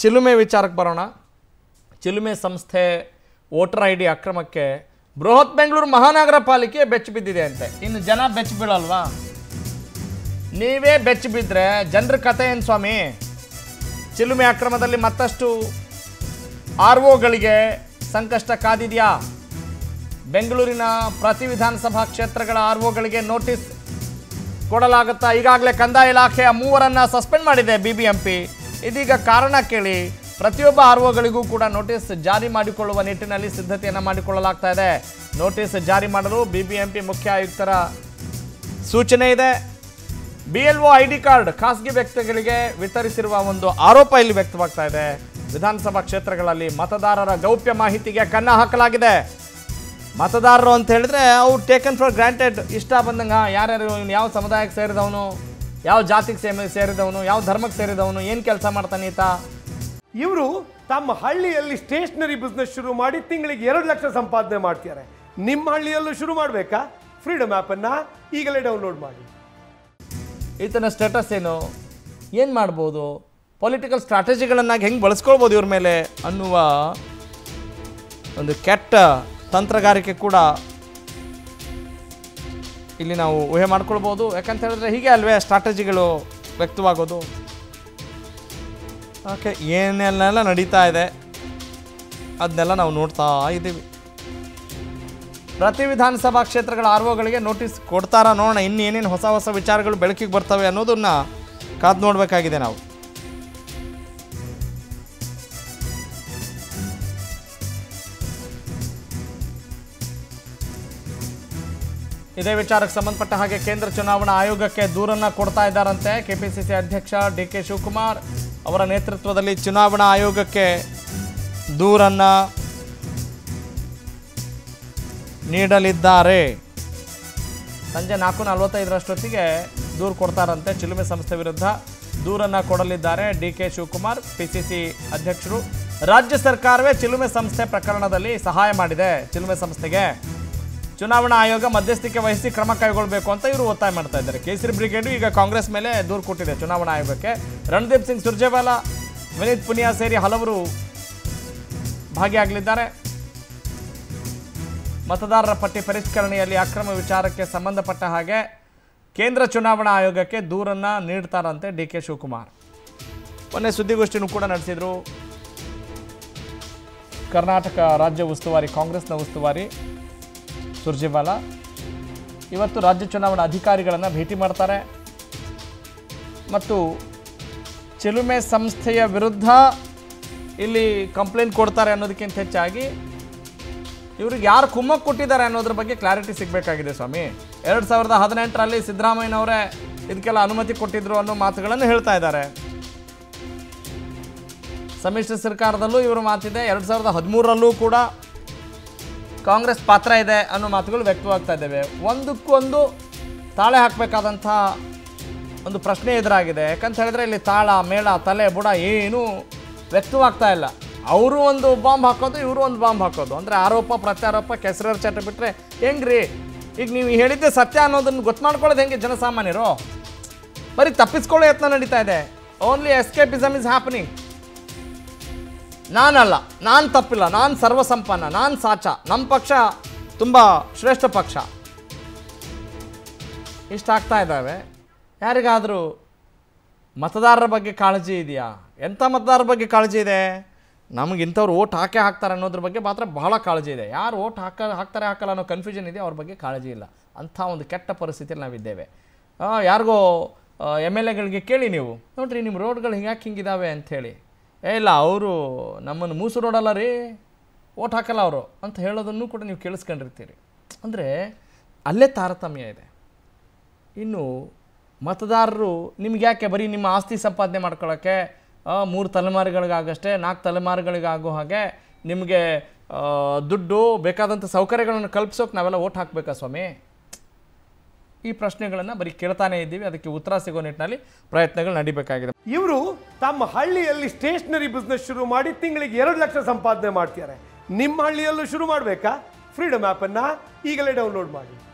ಚಿಲುಮೆ ವಿಚಾರಕ್ಕೆ ಬರೋಣ ಚಿಲುಮೆ ಸಂಸ್ಥೆ ವೋಟರ್ ಐ ಡಿ ಅಕ್ರಮಕ್ಕೆ ಬೃಹತ್ ಬೆಂಗಳೂರು ಮಹಾನಗರ ಪಾಲಿಕೆ ಬೆಚ್ಚ ಬಿದ್ದಿದೆ ಅಂತೆ ಇನ್ನು ಜನ ಬೆಚ್ಚ ಬೀಳಲ್ವಾ ನೀವೇ ಬೆಚ್ಚ ಬಿದ್ದರೆ ಜನರ ಕಥೆ ಏನು ಸ್ವಾಮಿ ಚಿಲುಮೆ ಅಕ್ರಮದಲ್ಲಿ ಮತ್ತಷ್ಟು ಆರ್ ಒಗಳಿಗೆ ಸಂಕಷ್ಟ ಕಾದಿದೆಯಾ ಬೆಂಗಳೂರಿನ ಪ್ರತಿ ವಿಧಾನಸಭಾ ಕ್ಷೇತ್ರಗಳ ಆರ್ ಒಗಳಿಗೆ ನೋಟಿಸ್ ಕೊಡಲಾಗುತ್ತಾ ಈಗಾಗಲೇ ಕಂದಾಯ ಇಲಾಖೆಯ ಮೂವರನ್ನ ಸಸ್ಪೆಂಡ್ ಮಾಡಿದೆ ಬಿಬಿಎಂಪಿ ಇದೀಗ ಕಾರಣ ಕೇಳಿ ಪ್ರತಿಯೊಬ್ಬ ಆರ್ ಒಗಳಿಗೂ ಕೂಡ ನೋಟಿಸ್ ಜಾರಿ ಮಾಡಿಕೊಳ್ಳುವ ನಿಟ್ಟಿನಲ್ಲಿ ಸಿದ್ಧತೆಯನ್ನು ಮಾಡಿಕೊಳ್ಳಲಾಗ್ತಾ ಇದೆ ನೋಟಿಸ್ ಜಾರಿ ಮಾಡಲು ಬಿಬಿಎಂಪಿ ಮುಖ್ಯ ಆಯುಕ್ತರ ಸೂಚನೆ ಇದೆ B L O I D card ಖಾಸಗಿ ವ್ಯಕ್ತಿಗಳಿಗೆ ವಿತರಿಸಿರುವ ಒಂದು ಆರೋಪ ಇಲ್ಲಿ ವ್ಯಕ್ತವಾಗ್ತಾ ಇದೆ ವಿಧಾನಸಭಾ ಕ್ಷೇತ್ರಗಳಲ್ಲಿ ಮತದಾರರ ಗೌಪ್ಯ ಮಾಹಿತಿಗೆ ಕನ್ನ ಹಾಕಲಾಗಿದೆ ಮತದಾರರು ಅಂತ ಹೇಳಿದ್ರೆ ಅವ್ರು ಟೇಕನ್ ಫಾರ್ ಗ್ರಾಂಟೆಡ್ ಇಷ್ಟ ಬಂದಂಗೆ ಯಾರ್ಯಾರು ಇವ್ನು ಯಾವ ಸಮುದಾಯಕ್ಕೆ ಸೇರಿದವನು ಯಾವ ಜಾತಿಗೆ ಸೇಮ ಸೇರಿದವನು ಯಾವ ಧರ್ಮಕ್ಕೆ ಸೇರಿದವನು ಏನು ಕೆಲಸ ಮಾಡ್ತಾನೆ ಈತ ಇವರು ತಮ್ಮ ಹಳ್ಳಿಯಲ್ಲಿ ಸ್ಟೇಷನರಿ ಬಿಸ್ನೆಸ್ ಶುರು ಮಾಡಿ ತಿಂಗಳಿಗೆ ಎರಡು ಲಕ್ಷ ಸಂಪಾದನೆ ಮಾಡ್ತಾರೆ ನಿಮ್ಮ ಹಳ್ಳಿಯಲ್ಲೂ ಶುರು ಮಾಡಬೇಕಾ ಫ್ರೀಡಮ್ ಆ್ಯಪನ್ನು ಈಗಲೇ ಡೌನ್ಲೋಡ್ ಮಾಡಿ ಈತನ ಸ್ಟೇಟಸ್ ಏನು ಏನು ಮಾಡ್ಬೋದು ಪೊಲಿಟಿಕಲ್ ಸ್ಟ್ರಾಟಜಿಗಳನ್ನಾಗಿ ಹೆಂಗೆ ಬಳಸ್ಕೊಳ್ಬೋದು ಇವ್ರ ಮೇಲೆ ಅನ್ನುವ ಒಂದು ಕೆಟ್ಟ ತಂತ್ರಗಾರಿಕೆ ಕೂಡ ಇಲ್ಲಿ ನಾವು ಊಹೆ ಮಾಡ್ಕೊಳ್ಬೋದು ಯಾಕಂತ ಹೇಳಿದ್ರೆ ಹೀಗೆ ಅಲ್ವೇ ಸ್ಟ್ರಾಟಜಿಗಳು ವ್ಯಕ್ತವಾಗೋದು ಓಕೆ ಏನೆಲ್ಲ ನಡೀತಾ ಇದೆ ಅದನ್ನೆಲ್ಲ ನಾವು ನೋಡ್ತಾ ಇದ್ದೀವಿ ಪ್ರತಿ ವಿಧಾನಸಭಾ ಕ್ಷೇತ್ರಗಳ ಆರ್ ಒಗಳಿಗೆ ನೋಟಿಸ್ ಕೊಡ್ತಾರಾ ನೋಡೋಣ ಇನ್ನು ಏನೇನು ಹೊಸ ಹೊಸ ವಿಚಾರಗಳು ಬೆಳಕಿಗೆ ಬರ್ತವೆ ಅನ್ನೋದನ್ನ ಕಾದು ನೋಡಬೇಕಾಗಿದೆ ನಾವು ಇದೇ ವಿಚಾರಕ್ಕೆ ಸಂಬಂಧಪಟ್ಟ ಹಾಗೆ ಕೇಂದ್ರ ಚುನಾವಣಾ ಆಯೋಗಕ್ಕೆ ದೂರನ್ನ ಕೊಡ್ತಾ ಇದ್ದಾರಂತೆ ಕೆಪಿಸಿಸಿ ಅಧ್ಯಕ್ಷ ಡಿ ಕೆ ಶಿವಕುಮಾರ್ ಅವರ ನೇತೃತ್ವದಲ್ಲಿ ಚುನಾವಣಾ ಆಯೋಗಕ್ಕೆ ದೂರನ್ನ ನೀಡಲಿದ್ದಾರೆ ಸಂಜೆ ನಾಲ್ಕು ನಲವತ್ತೈದರಷ್ಟೊತ್ತಿಗೆ ದೂರು ಕೊಡ್ತಾರಂತೆ ಚಿಲುಮೆ ಸಂಸ್ಥೆ ವಿರುದ್ಧ ದೂರನ್ನ ಕೊಡಲಿದ್ದಾರೆ ಡಿ ಕೆ ಶಿವಕುಮಾರ್ ಪಿಸಿಸಿ ಅಧ್ಯಕ್ಷರು ರಾಜ್ಯ ಸರ್ಕಾರವೇ ಚಿಲುಮೆ ಸಂಸ್ಥೆ ಪ್ರಕರಣದಲ್ಲಿ ಸಹಾಯ ಮಾಡಿದೆ ಚಿಲುಮೆ ಸಂಸ್ಥೆಗೆ ಚುನಾವಣಾ ಆಯೋಗ ಮಧ್ಯಸ್ಥಿಕೆ ವಹಿಸಿ ಕ್ರಮ ಕೈಗೊಳ್ಳಬೇಕು ಅಂತ ಇವರು ಒತ್ತಾಯ ಮಾಡ್ತಾ ಇದ್ದಾರೆ ಕೇಸರಿ ಬ್ರಿಗೇಡು ಈಗ ಕಾಂಗ್ರೆಸ್ ಮೇಲೆ ದೂರು ಕೊಟ್ಟಿದೆ ಚುನಾವಣಾ ಆಯೋಗಕ್ಕೆ ರಣದೀಪ್ ಸಿಂಗ್ ಸುರ್ಜೇವಾಲಾ ವಿನೀತ್ ಪುನಿಯಾ ಸೇರಿ ಹಲವರು ಭಾಗಿಯಾಗಲಿದ್ದಾರೆ ಮತದಾರರ ಪಟ್ಟಿ ಪರಿಷ್ಕರಣೆಯಲ್ಲಿ ಅಕ್ರಮ ವಿಚಾರಕ್ಕೆ ಸಂಬಂಧಪಟ್ಟ ಹಾಗೆ ಕೇಂದ್ರ ಚುನಾವಣಾ ಆಯೋಗಕ್ಕೆ ದೂರನ್ನು ನೀಡ್ತಾರಂತೆ ಡಿ ಕೆ ಶಿವಕುಮಾರ್ ಮೊನ್ನೆ ಸುದ್ದಿಗೋಷ್ಠಿನೂ ಕೂಡ ನಡೆಸಿದರು ಕರ್ನಾಟಕ ರಾಜ್ಯ ಉಸ್ತುವಾರಿ ಕಾಂಗ್ರೆಸ್ನ ಉಸ್ತುವಾರಿ ಸುರ್ಜೇವಾಲಾ ಇವತ್ತು ರಾಜ್ಯ ಚುನಾವಣಾ ಅಧಿಕಾರಿಗಳನ್ನು ಭೇಟಿ ಮಾಡ್ತಾರೆ ಮತ್ತು ಚಿಲುಮೆ ಸಂಸ್ಥೆಯ ವಿರುದ್ಧ ಇಲ್ಲಿ ಕಂಪ್ಲೇಂಟ್ ಕೊಡ್ತಾರೆ ಅನ್ನೋದಕ್ಕಿಂತ ಹೆಚ್ಚಾಗಿ ಇವ್ರಿಗೆ ಯಾರು ಕುಮ್ಮಕ್ ಕೊಟ್ಟಿದ್ದಾರೆ ಅನ್ನೋದ್ರ ಬಗ್ಗೆ ಕ್ಲಾರಿಟಿ ಸಿಗಬೇಕಾಗಿದೆ ಸ್ವಾಮಿ ಎರಡು ಸಾವಿರದ ಹದಿನೆಂಟರಲ್ಲಿ ಸಿದ್ದರಾಮಯ್ಯನವರೇ ಇದಕ್ಕೆಲ್ಲ ಅನುಮತಿ ಕೊಟ್ಟಿದ್ರು ಅನ್ನೋ ಮಾತುಗಳನ್ನು ಹೇಳ್ತಾ ಇದ್ದಾರೆ ಸಮ್ಮಿಶ್ರ ಸರ್ಕಾರದಲ್ಲೂ ಇವರು ಮಾತಿದೆ ಎರಡು ಸಾವಿರದ ಹದಿಮೂರರಲ್ಲೂ ಕೂಡ ಕಾಂಗ್ರೆಸ್ ಪಾತ್ರ ಇದೆ ಅನ್ನೋ ಮಾತುಗಳು ವ್ಯಕ್ತವಾಗ್ತಾ ಇದ್ದಾವೆ ಒಂದಕ್ಕೊಂದು ತಾಳೆ ಹಾಕಬೇಕಾದಂಥ ಒಂದು ಪ್ರಶ್ನೆ ಎದುರಾಗಿದೆ ಯಾಕಂತ ಹೇಳಿದ್ರೆ ಇಲ್ಲಿ ತಾಳ ಮೇಳ ತಲೆ ಬುಡ ಏನೂ ವ್ಯಕ್ತವಾಗ್ತಾ ಇಲ್ಲ ಅವರು ಒಂದು ಬಾಂಬ್ ಹಾಕೋದು ಇವರು ಒಂದು ಬಾಂಬ್ ಹಾಕೋದು ಅಂದರೆ ಆರೋಪ ಪ್ರತ್ಯಾರೋಪ ಕೆಸರರ್ ಚಟ ಬಿಟ್ಟರೆ ಹೆಂಗ್ರಿ ಈಗ ನೀವು ಹೇಳಿದ್ದೆ ಸತ್ಯ ಅನ್ನೋದನ್ನು ಗೊತ್ತು ಮಾಡ್ಕೊಳ್ಳೋದು ಹೆಂಗೆ ಜನಸಾಮಾನ್ಯರು ಬರೀ ತಪ್ಪಿಸ್ಕೊಳ್ಳೋ ಯತ್ನ ನಡೀತಾ ಇದೆ ಓನ್ಲಿ ಎಸ್ಕೇಪಿಸಮ್ ಇಸ್ ಹ್ಯಾಪನಿಂಗ್ ನಾನಲ್ಲ ನಾನು ತಪ್ಪಿಲ್ಲ ನಾನು ಸರ್ವಸಂಪನ್ನ ನಾನು ಸಾಚ ನಮ್ಮ ಪಕ್ಷ ತುಂಬ ಶ್ರೇಷ್ಠ ಪಕ್ಷ ಇಷ್ಟ ಆಗ್ತಾ ಇದ್ದಾವೆ ಯಾರಿಗಾದರೂ ಮತದಾರರ ಬಗ್ಗೆ ಕಾಳಜಿ ಇದೆಯಾ ಎಂಥ ಮತದಾರರ ಬಗ್ಗೆ ಕಾಳಜಿ ಇದೆ ನಮಗೆ ಇಂಥವ್ರು ಓಟ್ ಹಾಕೇ ಹಾಕ್ತಾರೆ ಅನ್ನೋದ್ರ ಬಗ್ಗೆ ಮಾತ್ರ ಬಹಳ ಕಾಳಜಿ ಇದೆ ಯಾರು ಓಟ್ ಹಾಕ ಹಾಕ್ತಾರೆ ಹಾಕಲ್ಲ ಅನ್ನೋ ಕನ್ಫ್ಯೂಷನ್ ಇದೆ ಅವ್ರ ಬಗ್ಗೆ ಕಾಳಜಿ ಇಲ್ಲ ಅಂಥ ಒಂದು ಕೆಟ್ಟ ಪರಿಸ್ಥಿತಿಯಲ್ಲಿ ನಾವಿದ್ದೇವೆ ಆ, ಯಾರಿಗೋ ಎಮ್ ಎಲ್ ಎಗಳಿಗೆ ಕೇಳಿ ನೀವು ನೋಡ್ರಿ ನಿಮ್ಮ ರೋಡ್ಗಳು ಹಿಂಗ್ಯಾಕೆ ಹಿಂಗಿದಾವೆ ಅಂಥೇಳಿ ಏ ಇಲ್ಲ ಅವರು ನಮ್ಮನ್ನು ಮೂಸು ರೋಡಲ್ಲ ರೀ ಓಟ್ ಹಾಕಲ್ಲ ಅವರು ಅಂತ ಹೇಳೋದನ್ನು ಕೂಡ ನೀವು ಕೇಳಿಸ್ಕೊಂಡಿರ್ತೀರಿ ಅಂದರೆ ಅಲ್ಲೇ ತಾರತಮ್ಯ ಇದೆ ಇನ್ನು ಮತದಾರರು ನಿಮ್ಗೆ ಯಾಕೆ ಬರೀ ನಿಮ್ಮ ಆಸ್ತಿ ಸಂಪಾದನೆ ಮಾಡ್ಕೊಳ್ಳೋಕ್ಕೆ ಮೂರು ತಲೆಮಾರುಗಳಿಗಾಗಷ್ಟೇ ನಾಲ್ಕು ತಲೆಮಾರುಗಳಿಗಾಗೋ ಹಾಗೆ ನಿಮಗೆ ಆ, ದುಡ್ಡು ಬೇಕಾದಂಥ ಸೌಕರ್ಯಗಳನ್ನು ಕಲ್ಪಿಸೋಕೆ ನಾವೆಲ್ಲ ಓಟ್ ಹಾಕಬೇಕಾ ಸ್ವಾಮಿ ಈ ಪ್ರಶ್ನೆಗಳನ್ನು ಬರೀ ಕೇಳ್ತಾನೆ ಇದ್ದೀವಿ ಅದಕ್ಕೆ ಉತ್ತರ ಸಿಗೋ ನಿಟ್ಟಿನಲ್ಲಿ ಪ್ರಯತ್ನಗಳು ನಡಿಬೇಕಾಗಿದೆ ಇವರು ತಮ್ಮ ಹಳ್ಳಿಯಲ್ಲಿ ಸ್ಟೇಷನರಿ ಬಿಸ್ನೆಸ್ ಶುರು ಮಾಡಿ ತಿಂಗಳಿಗೆ ಎರಡು ಲಕ್ಷ ಸಂಪಾದನೆ ಮಾಡ್ತಾರೆ ನಿಮ್ಮ ಹಳ್ಳಿಯಲ್ಲೂ ಶುರು ಮಾಡಬೇಕಾ ಫ್ರೀಡಮ್ ಆ್ಯಪನ್ನು ಈಗಲೇ ಡೌನ್ಲೋಡ್ ಮಾಡಿ